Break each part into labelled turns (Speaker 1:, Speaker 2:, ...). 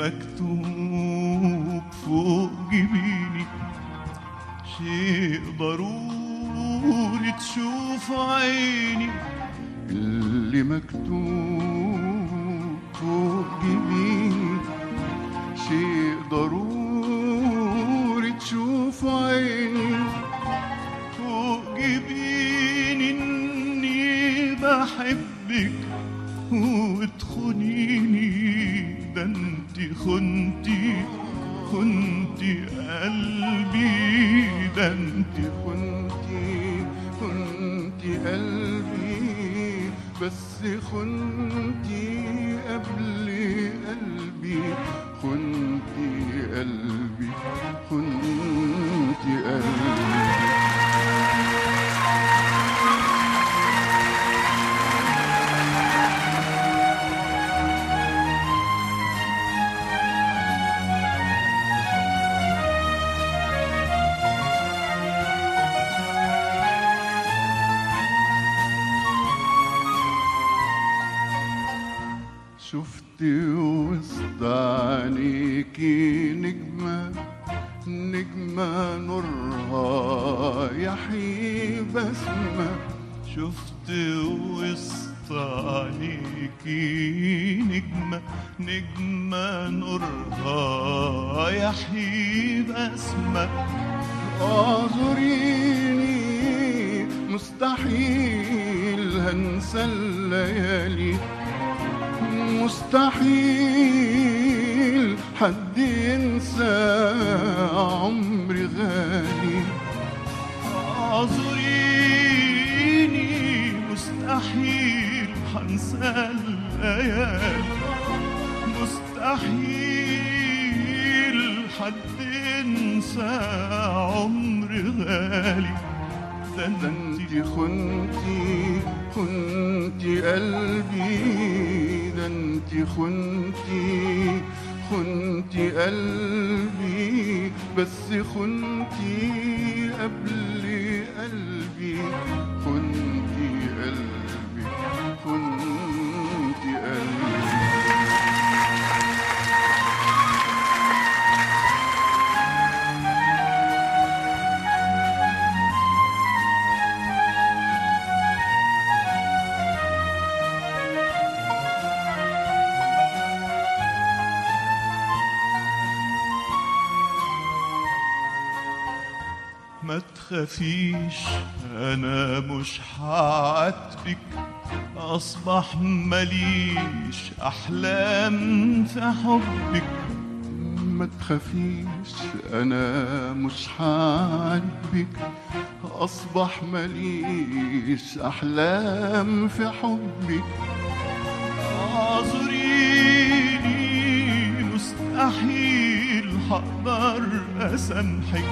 Speaker 1: مكتوب فوق جبيني شيء ضروري تشوف عيني
Speaker 2: اللي مكتوب فوق جبيني شيء ضروري تشوف عيني
Speaker 1: فوق جبيني اني بحبك وتخونيني ده انت خنتي خنتي قلبي ده انت
Speaker 2: كنتي كنتي قلبي بس خنتي قبل قلبي خنتي قلبي خنتي قلبي شفت وسط عينيكي نجمة نجمة نورها يحيي بسمة
Speaker 1: شفت وسط عينيكي نجمة نجمة نورها يحيي بسمة
Speaker 2: اعذريني مستحيل هنسى الليالي مستحيل حد ينسى عمري غالي
Speaker 1: اعذريني مستحيل حنسى الليالي مستحيل حد ينسى عمر غالي ده
Speaker 2: ده
Speaker 1: انت
Speaker 2: انتي خنتي خنتي قلبي ده انتي خنتي خنتي قلبي بس خنتي قبل قلبي خنتي قلبي خنتي قلبي
Speaker 1: ما تخافيش انا مش هعاتبك اصبح ماليش احلام في حبك
Speaker 2: ما تخافيش انا مش هعاتبك اصبح ماليش احلام في حبك
Speaker 1: اعذريني مستحيل هقدر اسامحك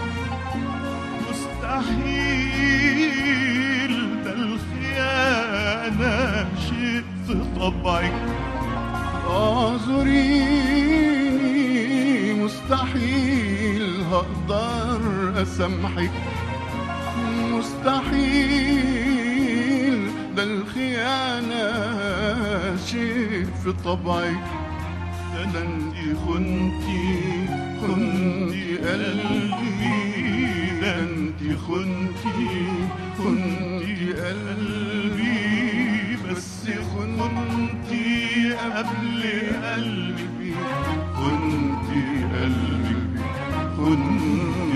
Speaker 1: مستحيل ده الخيانة شيء في طبعك
Speaker 2: اعذريني مستحيل هقدر اسامحك مستحيل ده الخيانة شيء في طبعك ده انتي خنتي خنتي قلبي ده انتي خنتي خنتي قلبي بس خنتي قبل قلبي خنتي قلبي خنتي